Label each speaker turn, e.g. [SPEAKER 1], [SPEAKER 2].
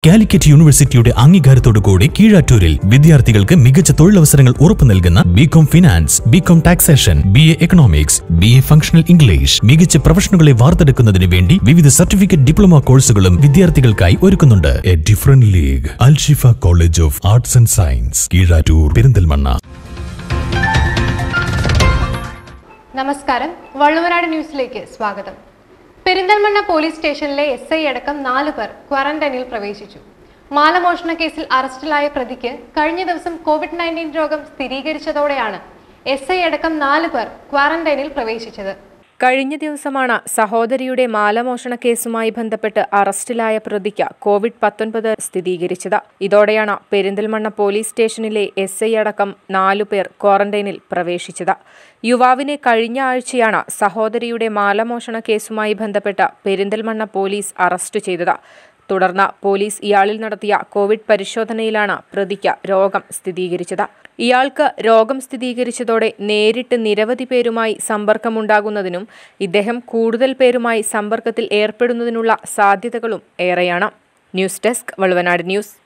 [SPEAKER 1] കാലിക്കറ്റ് യൂണിവേഴ്സിറ്റിയുടെ അംഗീകാരത്തോടുകൂടി കീഴാറ്റൂരിൽ വിദ്യാർത്ഥികൾക്ക് മികച്ച തൊഴിലവസരങ്ങൾ ഉറപ്പു നൽകുന്ന B Com finance B Com taxation B A economics B A functional English മികച്ച പ്രൊഫഷണലുകളെ വാർത്തെടുക്കുന്നതിന് വേണ്ടി വിവിധ സർട്ടിഫിക്കറ്റ് ഡിപ്ലോമ കോഴ്സുകളും വിദ്യാർത്ഥികൾക്കായി ഒരുക്കുന്നുണ്ട് a different league Al Shifa college of arts and science Keezhattur Perinthalmanna
[SPEAKER 2] നമസ്കാരം വള്ളുവനാട് ന്യൂസിലേക്ക് സ്വാഗതം പെരിന്തൽമണ്ണ പോലീസ് സ്റ്റേഷനിലെ എസ് ഐ അടക്കം നാല് പേർ ക്വാറന്റൈനിൽ പ്രവേശിച്ചു മാലമോഷണ കേസിൽ അറസ്റ്റിലായ പ്രതിക്ക് കഴിഞ്ഞ ദിവസം കോവിഡ് നയൻറ്റീൻ രോഗം സ്ഥിരീകരിച്ചതോടെയാണ് എസ് ഐ അടക്കം നാല് പേർ ക്വാറന്റൈനിൽ പ്രവേശിച്ചത്
[SPEAKER 3] കഴിഞ്ഞ ദിവസമാണ് സഹോദരിയുടെ മാലമോഷണ കേസുമായി ബന്ധപ്പെട്ട് അറസ്റ്റിലായ പ്രതിക്ക് കോവിഡ് പത്തൊൻപത് സ്ഥിരീകരിച്ചത് ഇതോടെയാണ് പെരിന്തൽമണ്ണ പോലീസ് സ്റ്റേഷനിലെ എസ് ഐ അടക്കം നാലുപേർ ക്വാറന്റൈനിൽ പ്രവേശിച്ചത് യുവാവിനെ കഴിഞ്ഞ ആഴ്ചയാണ് സഹോദരിയുടെ മാലമോഷണ കേസുമായി ബന്ധപ്പെട്ട് പെരിന്തൽമണ്ണ പോലീസ് അറസ്റ്റ് ചെയ്തത് തുടർന്ന് പോലീസ് ഇയാളിൽ നടത്തിയ കോവിഡ് പരിശോധനയിലാണ് പ്രതിക്ക് രോഗം സ്ഥിരീകരിച്ചത് ഇയാൾക്ക് രോഗം സ്ഥിരീകരിച്ചതോടെ നേരിട്ട് നിരവധി പേരുമായി സമ്പർക്കമുണ്ടാകുന്നതിനും ഇദ്ദേഹം കൂടുതൽ പേരുമായി സമ്പർക്കത്തിൽ ഏർപ്പെടുന്നതിനുള്ള സാധ്യതകളും ഏറെയാണ് ന്യൂസ് ഡെസ്ക് വളുവനാട് ന്യൂസ്